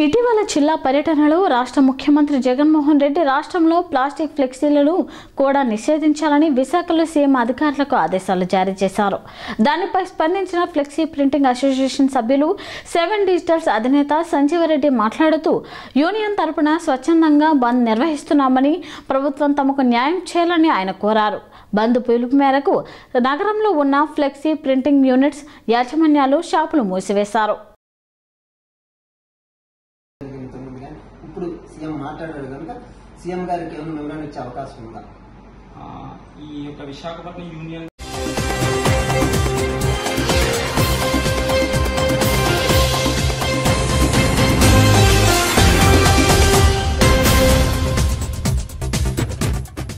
ఇటీవల జిల్లా పర్యటనలో రాష్ట్ర ముఖ్యమంత్రి జగన్మోహన్ రెడ్డి రాష్ట్రంలో ప్లాస్టిక్ ఫ్లెక్సీలను కూడా నిషేధించాలని విశాఖలో సీఎం అధికారులకు ఆదేశాలు జారీ చేశారు దానిపై స్పందించిన ఫ్లెక్సీ ప్రింటింగ్ అసోసియేషన్ సభ్యులు సెవెన్ డిజిటల్స్ అధినేత సంజీవరెడ్డి మాట్లాడుతూ యూనియన్ తరపున స్వచ్ఛందంగా బంద్ నిర్వహిస్తున్నామని ప్రభుత్వం తమకు న్యాయం చేయాలని ఆయన కోరారు బంద్ పిలుపు మేరకు నగరంలో ఉన్న ఫ్లెక్సీ ప్రింటింగ్ యూనిట్స్ యాజమాన్యాలు షాపులు మూసివేశారు జరుగుతుంది కానీ ఇప్పుడు సీఎం మాట్లాడాడు కనుక సీఎం గారికి ఏమైనా వివరణ ఇచ్చే అవకాశం ఉందా ఆ, ఈ యొక్క విశాఖపట్నం యూనియన్